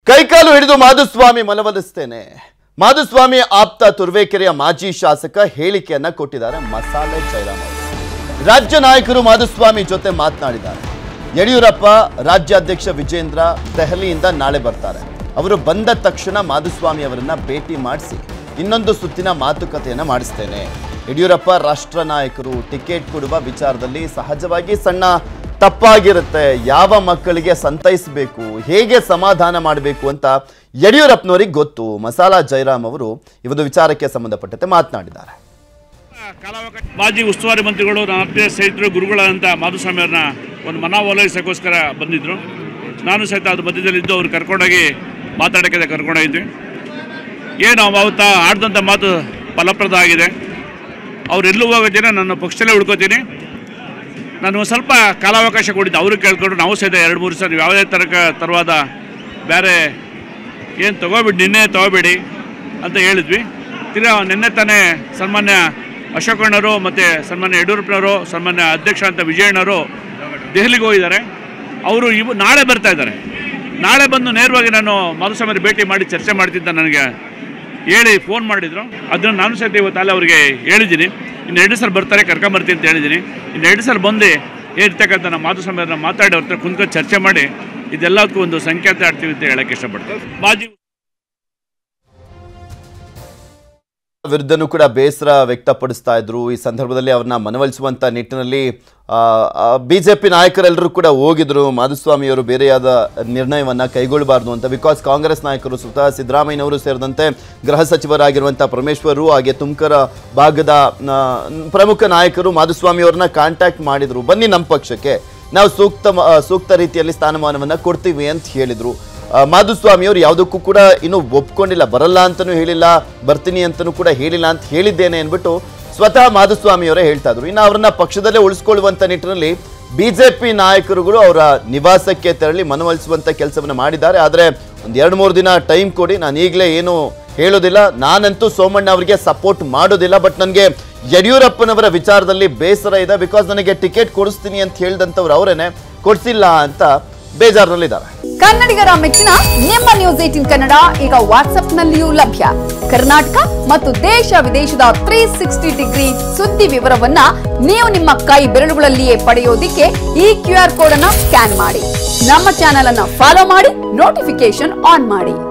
ಕೈಕಾಲು ಹಿಡಿದು ಮಾಧುಸ್ವಾಮಿ ಮನವೊಲಿಸ್ತೇನೆ ಮಾಧುಸ್ವಾಮಿ ಆಪ್ತ ತುರ್ವೇಕೆರೆಯ ಮಾಜಿ ಶಾಸಕ ಹೇಳಿಕೆಯನ್ನ ಕೊಟ್ಟಿದ್ದಾರೆ ಮಸಾಲೆ ಜಯರಾಮ್ ಅವರು ರಾಜ್ಯ ನಾಯಕರು ಮಾಧುಸ್ವಾಮಿ ಜೊತೆ ಮಾತನಾಡಿದ್ದಾರೆ ಯಡಿಯೂರಪ್ಪ ರಾಜ್ಯಾಧ್ಯಕ್ಷ ವಿಜೇಂದ್ರ ದೆಹಲಿಯಿಂದ ನಾಳೆ ಬರ್ತಾರೆ ಅವರು ಬಂದ ತಕ್ಷಣ ಮಾಧುಸ್ವಾಮಿ ಅವರನ್ನ ಭೇಟಿ ಮಾಡಿಸಿ ಇನ್ನೊಂದು ಸುತ್ತಿನ ಮಾತುಕತೆಯನ್ನ ಮಾಡಿಸ್ತೇನೆ ಯಡಿಯೂರಪ್ಪ ರಾಷ್ಟ್ರ ನಾಯಕರು ಟಿಕೆಟ್ ಕೊಡುವ ವಿಚಾರದಲ್ಲಿ ಸಹಜವಾಗಿ ಸಣ್ಣ ತಪ್ಪಾಗಿರುತ್ತೆ ಯಾವ ಮಕ್ಕಳಿಗೆ ಸಂತೈಸಬೇಕು ಹೇಗೆ ಸಮಾಧಾನ ಮಾಡಬೇಕು ಅಂತ ಯಡಿಯೂರಪ್ಪನವರಿಗೆ ಗೊತ್ತು ಮಸಾಲಾ ಜಯರಾಮ್ ಅವರು ಈ ಒಂದು ವಿಚಾರಕ್ಕೆ ಸಂಬಂಧಪಟ್ಟಂತೆ ಮಾತನಾಡಿದ್ದಾರೆ ಕಾಲಾವಕಾಶ ಮಾಜಿ ಉಸ್ತುವಾರಿ ಮಂತ್ರಿಗಳು ನನ್ನ ಆತ್ಮೀಯ ಸ್ನೇಹಿತರು ಗುರುಗಳಾದಂಥ ಮಾಧುಸ್ವಾಮಿ ಅವ್ರನ್ನ ಒಂದು ಮನ ಓಲೈಸೋಕ್ಕೋಸ್ಕರ ಬಂದಿದ್ದರು ನಾನು ಸಹಿತ ಅದು ಮಧ್ಯದಲ್ಲಿದ್ದು ಅವ್ರು ಕರ್ಕೊಂಡೋಗಿ ಮಾತಾಡೋಕ್ಕೆ ಕರ್ಕೊಂಡೋಗಿದ್ವಿ ಏನು ಅವತ್ತ ಆಡಿದಂಥ ಮಾತು ಫಲಪ್ರದ ಆಗಿದೆ ಅವ್ರು ಎಲ್ಲೂ ಹೋಗೋದಿನ ನನ್ನ ಪಕ್ಷದಲ್ಲೇ ಉಳ್ಕೋತೀನಿ ನಾನು ಒಂದು ಸ್ವಲ್ಪ ಕಾಲಾವಕಾಶ ಕೊಟ್ಟಿದ್ದೆ ಅವರು ಕೇಳ್ಕೊಂಡು ನಾವು ಸಹಿತ ಎರಡು ಮೂರು ಸಲ ನೀವು ಯಾವುದೇ ತರಕ ತರವಾದ ಬೇರೆ ಏನು ತಗೋಬೇಡಿ ನಿನ್ನೆ ತಗೋಬೇಡಿ ಅಂತ ಹೇಳಿದ್ವಿ ತಿರ್ಗಾ ನಿನ್ನೆ ತಾನೇ ಸನ್ಮಾನ್ಯ ಅಶೋಕಣ್ಣವರು ಮತ್ತು ಸನ್ಮಾನ್ಯ ಯಡಿಯೂರಪ್ಪನವರು ಸನ್ಮಾನ್ಯ ಅಧ್ಯಕ್ಷ ಅಂತ ವಿಜಯಣ್ಣವರು ದೆಹಲಿಗೆ ಹೋಗಿದ್ದಾರೆ ಅವರು ಇವು ನಾಳೆ ಬರ್ತಾ ಇದ್ದಾರೆ ನಾಳೆ ಬಂದು ನೇರವಾಗಿ ನಾನು ಮಾಧುಸ್ವಾಮಿ ಭೇಟಿ ಮಾಡಿ ಚರ್ಚೆ ಮಾಡ್ತಿದ್ದ ನನಗೆ ಹೇಳಿ ಫೋನ್ ಮಾಡಿದ್ರು ಅದನ್ನು ನಾನು ಸಹಿತ ಇವತ್ತು ಅಲ್ಲೇ ಅವರಿಗೆ ಹೇಳಿದ್ದೀನಿ ಇನ್ನು ಎರಡು ಸಲ ಬರ್ತಾರೆ ಕರ್ಕೊಂಬರ್ತೀನಿ ಅಂತ ಹೇಳಿದ್ದೀನಿ ಇನ್ನು ಎರಡು ಸಲ ಬಂದು ಇರ್ತಕ್ಕಂಥ ನಮ್ಮ ಮಾಧುಸ್ವಾಮಿ ಅವ್ರನ್ನ ಮಾತಾಡಿ ಅವ್ರ ಹತ್ರ ಕುಂತ್ಕೊಂಡು ಚರ್ಚೆ ಮಾಡಿ ಇದೆಲ್ಲದಕ್ಕೂ ಒಂದು ಸಂಖ್ಯಾತ ಆಡ್ತೀವಿ ಅಂತ ಹೇಳಕ್ಕೆ ಇಷ್ಟಪಡ್ತೀನಿ ಮಾಜಿ ವಿರುದ್ಧನೂ ಕೂಡ ಬೇಸರ ವ್ಯಕ್ತಪಡಿಸ್ತಾ ಇದ್ರು ಈ ಸಂದರ್ಭದಲ್ಲಿ ಅವ್ರನ್ನ ಮನವೊಲಿಸುವಂತ ನಿಟ್ಟಿನಲ್ಲಿ ಬಿಜೆಪಿ ನಾಯಕರೆಲ್ಲರೂ ಕೂಡ ಹೋಗಿದ್ರು ಮಾಧುಸ್ವಾಮಿಯವರು ಬೇರೆಯಾದ ನಿರ್ಣಯವನ್ನ ಕೈಗೊಳ್ಳಬಾರ್ದು ಅಂತ ಬಿಕಾಸ್ ಕಾಂಗ್ರೆಸ್ ನಾಯಕರು ಸ್ವತಃ ಸಿದ್ದರಾಮಯ್ಯನವರು ಸೇರಿದಂತೆ ಗೃಹ ಸಚಿವರಾಗಿರುವಂಥ ಪರಮೇಶ್ವರು ಹಾಗೆ ತುಮಕೂರ ಭಾಗದ ಆ, ಪ್ರಮುಖ ನಾಯಕರು ಮಾಧುಸ್ವಾಮಿ ಅವ್ರನ್ನ ಕಾಂಟ್ಯಾಕ್ಟ್ ಮಾಡಿದ್ರು ಬನ್ನಿ ನಮ್ಮ ಪಕ್ಷಕ್ಕೆ ನಾವು ಸೂಕ್ತ ಆ, ಸೂಕ್ತ ರೀತಿಯಲ್ಲಿ ಸ್ಥಾನಮಾನವನ್ನ ಕೊಡ್ತೀವಿ ಅಂತ ಹೇಳಿದ್ರು ಆ, ಮಾಧುಸ್ವಾಮಿ ಅವರು ಯಾವುದಕ್ಕೂ ಕೂಡ ಇನ್ನೂ ಒಪ್ಕೊಂಡಿಲ್ಲ ಬರಲ್ಲ ಅಂತಲೂ ಹೇಳಿಲ್ಲ ಬರ್ತೀನಿ ಅಂತಲೂ ಕೂಡ ಹೇಳಿಲ್ಲ ಅಂತ ಹೇಳಿದ್ದೇನೆ ಅಂದ್ಬಿಟ್ಟು ಸ್ವತಃ ಮಾಧುಸ್ವಾಮಿ ಅವರೇ ಹೇಳ್ತಾ ಇದ್ರು ಇನ್ನು ಅವ್ರನ್ನ ಪಕ್ಷದಲ್ಲೇ ಉಳಿಸ್ಕೊಳ್ಳುವಂತ ನಿಟ್ಟಿನಲ್ಲಿ ಬಿಜೆಪಿ ನಾಯಕರುಗಳು ಅವರ ನಿವಾಸಕ್ಕೆ ತೆರಳಿ ಮನವೊಲಿಸುವಂತ ಕೆಲಸವನ್ನು ಮಾಡಿದ್ದಾರೆ ಆದರೆ ಒಂದು ಎರಡು ಮೂರು ದಿನ ಟೈಮ್ ಕೊಡಿ ನಾನು ಈಗಲೇ ಏನು ಹೇಳೋದಿಲ್ಲ ನಾನಂತೂ ಸೋಮಣ್ಣ ಅವರಿಗೆ ಸಪೋರ್ಟ್ ಮಾಡೋದಿಲ್ಲ ಬಟ್ ನನಗೆ ಯಡಿಯೂರಪ್ಪನವರ ವಿಚಾರದಲ್ಲಿ ಬೇಸರ ಇದೆ ಬಿಕಾಸ್ ನನಗೆ ಟಿಕೆಟ್ ಕೊಡಿಸ್ತೀನಿ ಅಂತ ಹೇಳಿದಂಥವ್ರು ಅವರೇನೆ ಕೊಡಿಸಿಲ್ಲ ಅಂತ ಬೇಜಾರಿನಲ್ಲಿದ್ದಾರೆ ಕನ್ನಡಿಗರ ಮೆಚ್ಚಿನ ನಿಮ್ಮ ನ್ಯೂಸ್ ಏಟಿನ್ ಕನ್ನಡ ಈಗ ವಾಟ್ಸ್ಆಪ್ನಲ್ಲಿಯೂ ಲಭ್ಯ ಕರ್ನಾಟಕ ಮತ್ತು ದೇಶ ವಿದೇಶದ ತ್ರೀ ಸಿಕ್ಸ್ಟಿ ಡಿಗ್ರಿ ಸುದ್ದಿ ವಿವರವನ್ನ ನೀವು ನಿಮ್ಮ ಕೈ ಬೆರಳುಗಳಲ್ಲಿಯೇ ಪಡೆಯೋದಿಕ್ಕೆ ಈ ಕ್ಯೂ ಆರ್ ಕೋಡ್ ಅನ್ನ ಸ್ಕ್ಯಾನ್ ಮಾಡಿ ನಮ್ಮ ಚಾನೆಲ್ ಅನ್ನ ಫಾಲೋ ಮಾಡಿ ನೋಟಿಫಿಕೇಶನ್ ಆನ್ ಮಾಡಿ